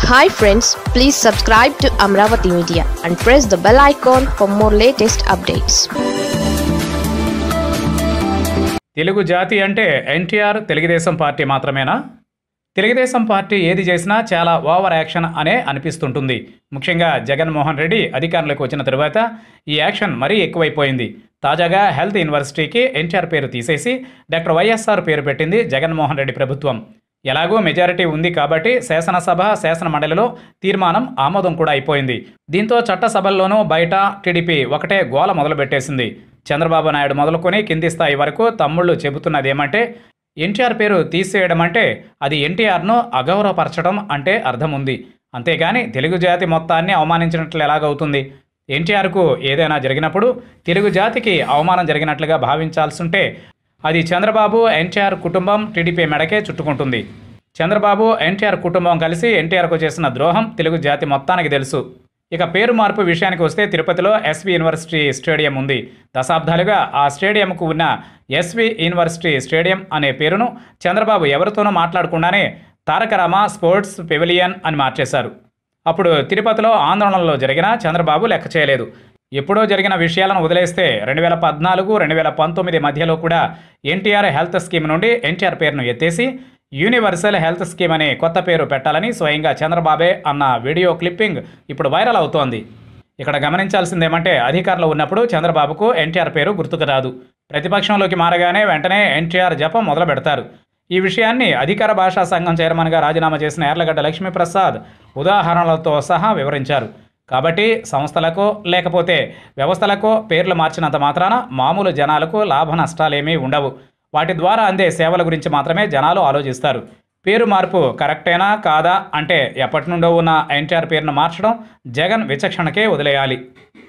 hi friends please subscribe to Amaravati media and press the bell icon for more latest updates Telugu జాతి అంటే NTR Telugu Desam party మాత్రమేనా Telugu Desam party ఏది చేసినా చాలా ఓవర్ యాక్షన్ అనే అనిపిస్తుంటుంది ముఖ్యంగా జగన్మోహన్ రెడ్డి అధికారంలోకి వచ్చిన తరువాత ఈ యాక్షన్ మరీ ఎక్కువైపోయింది తాజాగా హెల్త్ యూనివర్సిటీకి ఎన్టీఆర్ పేరు తీసేసి డాక్టర్ వైఎస్ఆర్ పేరు పెట్టింది జగన్మోహన్ రెడ్డి ప్రభుత్వం ఎలాగో మెజారిటీ ఉంది కాబట్టి శాసనసభ శాసన మండలిలో తీర్మానం ఆమోదం కూడా అయిపోయింది దీంతో చట్టసభల్లోనూ బయట టీడీపీ ఒకటే గోల మొదలుపెట్టేసింది చంద్రబాబు నాయుడు మొదలుకొని కింది స్థాయి వరకు తమ్ముళ్ళు చెబుతున్నది ఏమంటే ఎన్టీఆర్ పేరు తీసేయడం అంటే అది ఎన్టీఆర్ను అగౌరవపరచడం అంటే అర్థం ఉంది అంతేగాని తెలుగు జాతి మొత్తాన్ని అవమానించినట్లు ఎలాగవుతుంది ఎన్టీఆర్కు ఏదైనా జరిగినప్పుడు తెలుగు జాతికి అవమానం జరిగినట్లుగా భావించాల్సి ఉంటే అది చంద్రబాబు ఎన్టీఆర్ కుటుంబం టీడీపీ మెడకే చుట్టుకుంటుంది చంద్రబాబు ఎన్టీఆర్ కుటుంబం కలిసి ఎన్టీఆర్కు చేసిన ద్రోహం తెలుగు జాతి మొత్తానికి తెలుసు ఇక పేరు మార్పు విషయానికి వస్తే తిరుపతిలో ఎస్వి యూనివర్సిటీ స్టేడియం ఉంది దశాబ్దాలుగా ఆ స్టేడియంకు ఉన్న ఎస్వి యూనివర్సిటీ స్టేడియం అనే పేరును చంద్రబాబు ఎవరితోనూ మాట్లాడకుండానే తారకరామ స్పోర్ట్స్ పెవిలియన్ అని మార్చేశారు అప్పుడు తిరుపతిలో ఆందోళనలో జరిగిన చంద్రబాబు లెక్క చేయలేదు ఎప్పుడో జరిగిన విషయాలను వదిలేస్తే రెండు వేల పద్నాలుగు రెండు వేల పంతొమ్మిది మధ్యలో కూడా ఎన్టీఆర్ హెల్త్ స్కీమ్ నుండి ఎన్టీఆర్ పేరును ఎత్తేసి యూనివర్సల్ హెల్త్ స్కీమ్ అనే కొత్త పేరు పెట్టాలని స్వయంగా చంద్రబాబే అన్న వీడియో క్లిప్పింగ్ ఇప్పుడు వైరల్ అవుతోంది ఇక్కడ గమనించాల్సిందేమంటే అధికారంలో ఉన్నప్పుడు చంద్రబాబుకు ఎన్టీఆర్ పేరు గుర్తుకు రాదు ప్రతిపక్షంలోకి మారగానే వెంటనే ఎన్టీఆర్ జపం మొదలు పెడతారు ఈ విషయాన్ని అధికార భాషా సంఘం చైర్మన్గా రాజీనామా చేసిన యార్లగడ్డ లక్ష్మీప్రసాద్ ఉదాహరణలతో సహా వివరించారు కాబట్టి సంస్థలకో లేకపోతే వ్యవస్థలకో పేర్లు మార్చినంత మాత్రాన మామూలు జనాలకు లాభ నష్టాలేమీ ఉండవు వాటి ద్వారా అందే సేవల గురించి మాత్రమే జనాలు ఆలోచిస్తారు పేరు మార్పు కరెక్టేనా కాదా అంటే ఎప్పటి నుండో ఉన్న ఎన్టీఆర్ పేరును మార్చడం జగన్ విచక్షణకే వదిలేయాలి